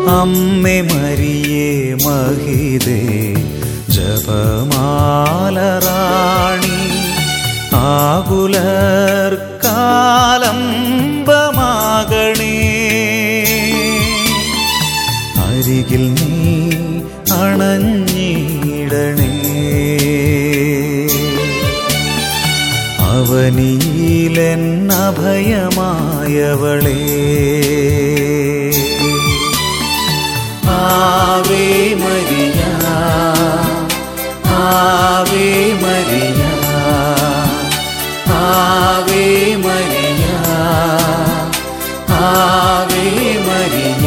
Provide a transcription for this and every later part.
അമ്മേ മരിയേ മഹിതേ ജപമാലറാണി ആകുലർക്കാലംബമാകണേ അരികിൽ നീ അണഞ്ഞിടണേ അവനീലെന്നഭയമായവളേ ആവേ മരിയ ആവേ മരിയ ആവേ മരിയ ആവേ മരിയ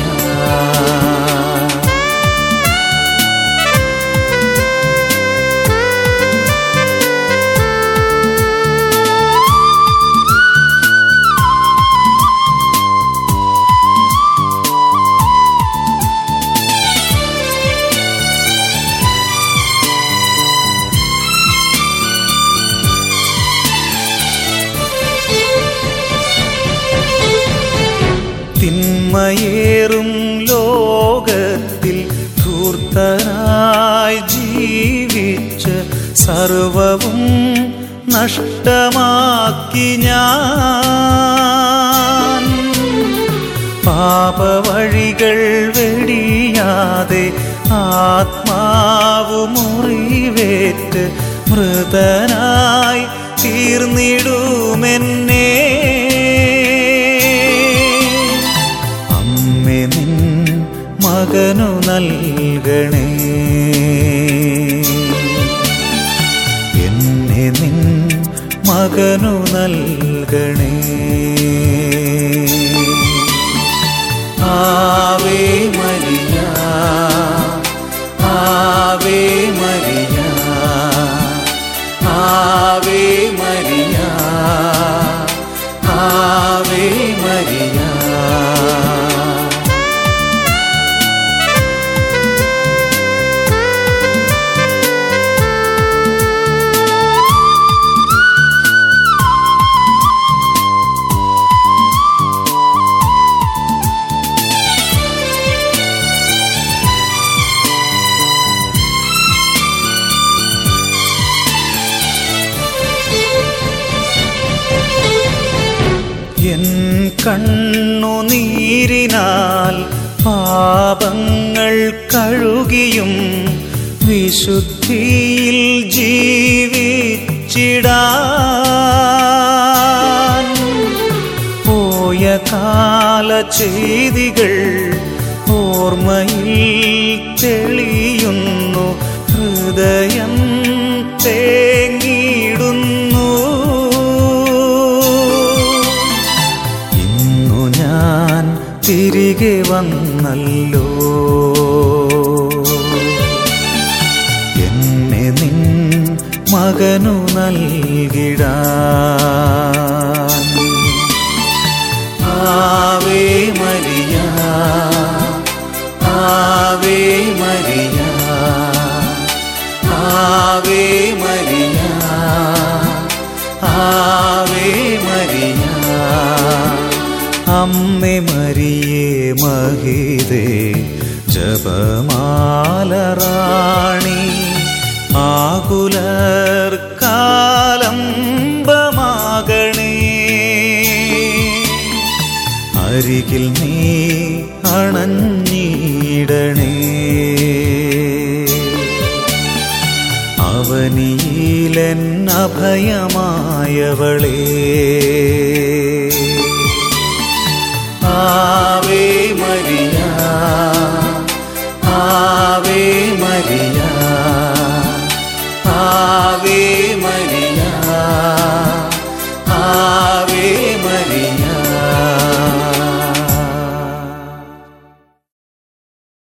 തിന്മയേറും ലോകത്തിൽ ധൂർത്തനായി ജീവിച്ച് സർവവും നഷ്ടമാക്കി ഞാൻ പാപവഴികൾ വെടിയാതെ ആത്മാവു മുറിവേറ്റ് മൃതനായി തീർന്നിടുമെന്നേ അമ്മേ നിൻ മകനു നൽകണേ എന്നെ നിൻ മകനു നൽകണേ ആവേ മരിയ ആവേ മരിയ ആവേ മരിയ ആവേ മരിയ എൻ കണ്ണുനീരിനാൽ പാപങ്ങൾ കഴുകിയും വിശുദ്ധിയിൽ ജീവിച്ചിടാൻ പോയ കാല ചെയ്തികൾ ഓർമ്മയിൽ തെളിയുന്നു ഹൃദയം തേങ്ങിടുന്നു ഇന്നു ഞാൻ തിരികെ വന്നല്ലോ എന്നെ നിൻ മകനു നൽകിടാൻ ആവേ മരിയ ആവേ മരിയ ആവേ മരിയ ആവേ മരിയ അമ്മേ മരിയേ മഹിതേ ജപമാലറാണി ആകുലർക്കാലംബമാകണേ അരികിൽ നീ അണഞ്ഞിടണേ അവനീലെന്നഭയമായവളേ ആവേ മരിയ ആവേ മരിയ ആവേ മരിയ